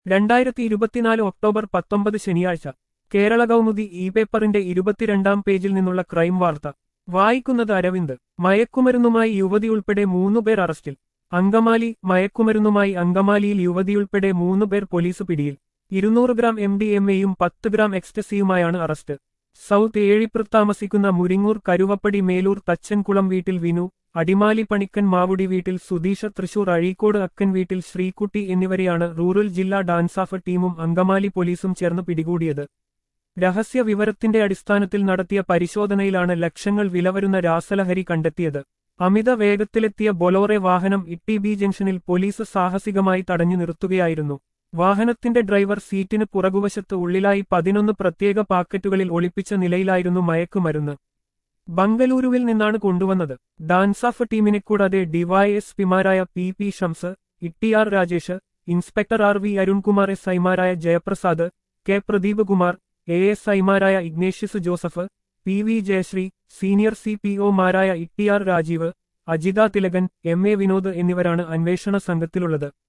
രണ്ടായിരത്തി ഇരുപത്തിനാല് ഒക്ടോബർ പത്തൊമ്പത് ശനിയാഴ്ച കേരള കൗമുദി ഇ പേപ്പറിന്റെ ഇരുപത്തിരണ്ടാം പേജിൽ നിന്നുള്ള ക്രൈം വാർത്ത വായിക്കുന്നത് അരവിന്ദ് മയക്കുമരുന്നുമായി യുവതി ഉൾപ്പെടെ മൂന്നുപേർ അറസ്റ്റിൽ അങ്കമാലി മയക്കുമരുന്നുമായി അങ്കമാലിയിൽ യുവതിയുൾപ്പെടെ മൂന്നുപേർ പോലീസ് പിടിയിൽ ഇരുന്നൂറ് ഗ്രാം എം ഡി എം എയും പത്ത് ഗ്രാം എക്സ്റ്റസിയുമായാണ് അറസ്റ്റ് സൗത്ത് ഏഴിപ്പുറത്ത് താമസിക്കുന്ന മുരിങ്ങൂർ കരുവപ്പടി മേലൂർ തച്ചൻകുളം വീട്ടിൽ വിനു അടിമാലി പണിക്കൻ മാവുടി വീട്ടിൽ സുധീഷ തൃശൂർ അഴീക്കോട് അക്കൻ വീട്ടിൽ ശ്രീകുട്ടി എന്നിവരെയാണ് റൂറൽ ജില്ലാ ഡാൻസാഫ് ടീമും അങ്കമാലി പോലീസും ചേർന്ന് പിടികൂടിയത് രഹസ്യ വിവരത്തിന്റെ അടിസ്ഥാനത്തിൽ നടത്തിയ പരിശോധനയിലാണ് ലക്ഷങ്ങൾ വിലവരുന്ന രാസലഹരി കണ്ടെത്തിയത് അമിത വേഗത്തിലെത്തിയ ബൊലോറെ വാഹനം ഇട്ടി ബി ജംഗ്ഷനിൽ പോലീസ് സാഹസികമായി തടഞ്ഞു നിർത്തുകയായിരുന്നു വാഹനത്തിന്റെ ഡ്രൈവർ സീറ്റിന് പുറകുവശത്ത് ഉള്ളിലായി പതിനൊന്ന് പ്രത്യേക പാക്കറ്റുകളിൽ ഒളിപ്പിച്ച നിലയിലായിരുന്നു മയക്കുമരുന്ന് ബംഗലൂരുവിൽ നിന്നാണ് കൊണ്ടുവന്നത് ഡാൻസാഫ് ടീമിനെ കൂടാതെ ഡിവൈഎസ് പിമാരായ P P Shams T R Rajesh inspector R V Arunkumar S ഐമാരായ Jayaprasad K Pradeep Kumar A S ഐമാരായ Ignatius Joseph P V Jayasree senior C P ഒമാരായ T R Rajeev Ajitha Thilakan M A Vinod എന്നിവരാണ് അന്വേഷണ സംഘത്തിലുള്ളത്